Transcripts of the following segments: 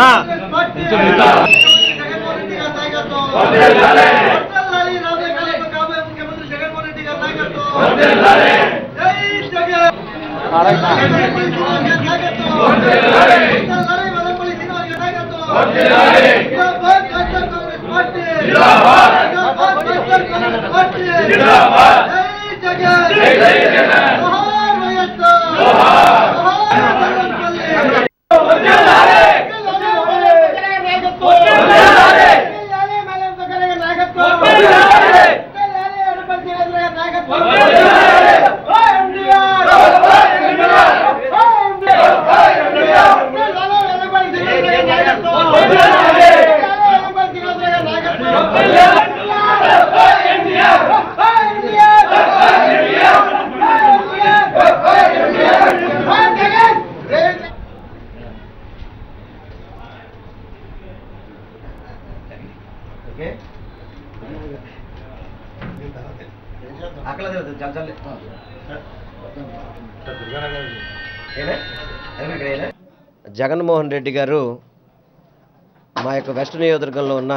జగన్మోహన్ రెడ్డి గారి నాయకత్వం వర్ధిల్లాలి రాబోయే కాలంలో కాబోయే ముఖ్యమంత్రి జగన్మోహన్ రెడ్డి గారి నాయకత్వం జై జగన్ వెల్లంపల్లి శ్రీనివాస్ గారి నాయకత్వం వర్ధిల్లాలి వెల్లంపల్లి శ్రీనివాస్ గారి నాయకత్వం జిందాబాద్ కాంగ్రెస్ కాంగ్రెస్ పార్టీ జిందాబాద్ కాంగ్రెస్ కాంగ్రెస్ పార్టీ జై జగన్ జై జగన్ జోహార్ వైఎస్ఆర్ జోహార్ జోహార్ వెల్లంపల్లి జగన్మోహన్ రెడ్డి గారు మా యొక్క వెస్ట్ నియోజకవర్గంలో ఉన్న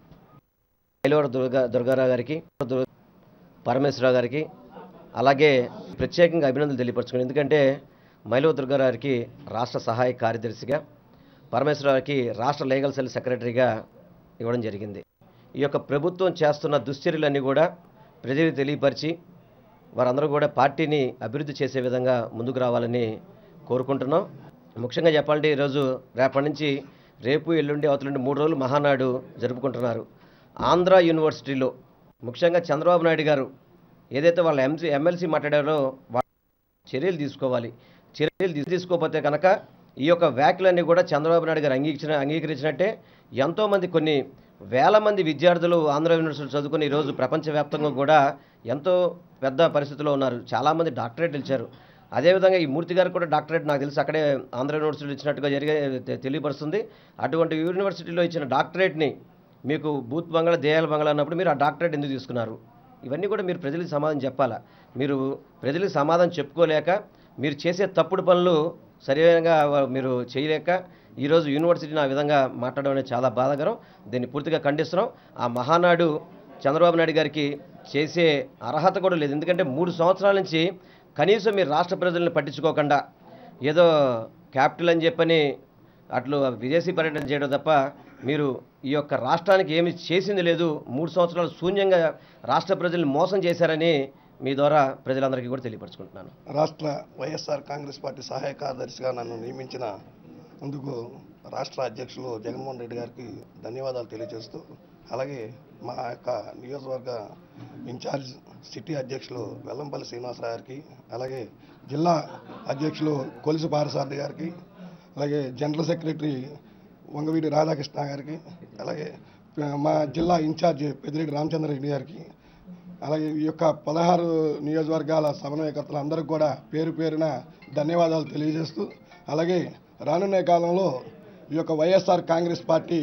మైలవర దుర్గా దుర్గారావు గారికి దుర్- పరమేశ్వరరావు గారికి అలాగే ప్రత్యేకంగా అభినందనలు తెలియపరచుకున్నాను ఎందుకంటే మైలవ దుర్గారావు గారికి రాష్ట్ర సహాయ కార్యదర్శిగా పరమేశ్వరరావుకి రాష్ట్ర లీగల్ సెల్ సెక్రటరీగా ఇవ్వడం జరిగింది ఈ యొక్క ప్రభుత్వం చేస్తున్న దుశ్చర్యలన్నీ కూడా ప్రజలకు తెలియపరిచి వారందరూ కూడా పార్టీని అభివృద్ధి చేసే విధంగా ముందుకు రావాలని కోరుకుంటున్నాం ముఖ్యంగా చెప్పాలంటే ఈరోజు రేపటి నుంచి రేపు ఎల్లుండి అవతలుండి మూడు రోజులు మహానాడు జరుపుకుంటున్నారు ఆంధ్ర యూనివర్సిటీలో ముఖ్యంగా చంద్రబాబు నాయుడు గారు ఏదైతే వాళ్ళ ఎంసీ ఎమ్మెల్సీ మాట్లాడారో వా- చర్యలు తీసుకోవాలి చర్యలు తీ- తీసుకోకపోతే కనుక ఈ యొక్క వ్యాఖ్యలన్నీ కూడా చంద్రబాబు నాయుడు గారు అంగీకరించిన అంగీకరించినట్టే ఎంతోమంది కొన్ని వేల మంది విద్యార్థులు ఆంధ్ర యూనివర్సిటీ చదువుకుని ఈరోజు ప్రపంచవ్యాప్తంగా కూడా ఎంతో పెద్ద పరిస్థితిలో ఉన్నారు చాలామంది డాక్టరేట్ ఇచ్చారు అదేవిధంగా ఈ మూర్తి గారు కూడా డాక్టరేట్ నాకు తెలిసి అక్కడే ఆంధ్ర యూనివర్సిటీలో ఇచ్చినట్టుగా జరిగే తె- తెలియపరుస్తుంది అటువంటి యూనివర్సిటీలో ఇచ్చిన డాక్టరేట్ని మీకు బూత్ బంగ్లా దేయాల బంగ్లా అన్నప్పుడు మీరు ఆ డాక్టరేట్ ఎందుకు తీసుకున్నారు ఇవన్నీ కూడా మీరు ప్రజలకు సమాధానం చెప్పాలా మీరు ప్రజలకు సమాధానం చెప్పుకోలేక మీరు చేసే తప్పుడు పనులు సరైనగా మీరు చేయలేక ఈరోజు యూనివర్సిటీని ఆ విధంగా మాట్లాడడం అనేది చాలా బాధాకరం దీన్ని పూర్తిగా ఖండిస్తున్నాం ఆ మహానాడు చంద్రబాబు నాయుడు గారికి చేసే అర్హత కూడా లేదు ఎందుకంటే మూడు సంవత్సరాల నుంచి కనీసం మీరు రాష్ట్ర ప్రజల్ని పట్టించుకోకుండా ఏదో క్యాపిటల్ అని చెప్పని అట్లు విదేశీ పర్యటన చేయడం తప్ప మీరు ఈ యొక్క రాష్ట్రానికి ఏమి చేసింది లేదు మూడు సంవత్సరాలు శూన్యంగా రాష్ట్ర ప్రజల్ని మోసం చేశారని మీ ద్వారా ప్రజలందరికీ కూడా తెలియపరచుకుంటున్నాను రాష్ట్ర వైఎస్ఆర్ కాంగ్రెస్ పార్టీ సహాయ కార్యదర్శిగా నన్ను నియమించిన అందుకు రాష్ట్ర అధ్యక్షులు జగన్మోహన్ రెడ్డి గారికి ధన్యవాదాలు తెలియజేస్తూ అలాగే మా యొక్క నియోజకవర్గ ఇన్ఛార్జ్ సిటీ అధ్యక్షులు వెల్లంపల్లి శ్రీనివాసరావు గారికి అలాగే జిల్లా అధ్యక్షులు కొలుసు పారసారథి గారికి అలాగే జనరల్ సెక్రటరీ వంగవీటి రాధాకృష్ణ గారికి అలాగే మా జిల్లా ఇన్ఛార్జ్ పెద్దిరెడ్డి రామచంద్రరెడ్డి గారికి అలాగే ఈ యొక్క పదహారు నియోజకవర్గాల సమన్వయకర్తలు అందరికీ కూడా పేరు పేరున ధన్యవాదాలు తెలియజేస్తూ అలాగే రానున్న కాలంలో ఈ యొక్క వైఎస్ఆర్ కాంగ్రెస్ పార్టీ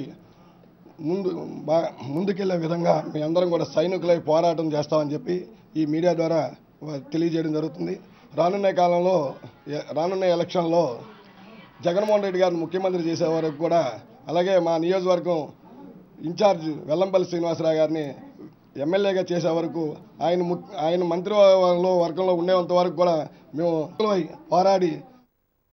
ముందు బా ముందుకెళ్లే విధంగా మీ అందరం కూడా సైనికులై పోరాటం చేస్తామని చెప్పి ఈ మీడియా ద్వారా వ- తెలియజేయడం జరుగుతుంది రానున్న కాలంలో ఎ- రానున్న ఎలక్షన్లో జగన్మోహన్ రెడ్డి గారిని ముఖ్యమంత్రి చేసే వరకు కూడా అలాగే మా నియోజకవర్గం ఇన్ఛార్జ్ వెల్లంపల్లి శ్రీనివాసరావు గారిని ఎమ్మెల్యేగా చేసే వరకు ఆయన ము- ఆయన మంత్రి వర్గంలో వర్గంలో ఉండేంత వరకు కూడా మేము పోరాడి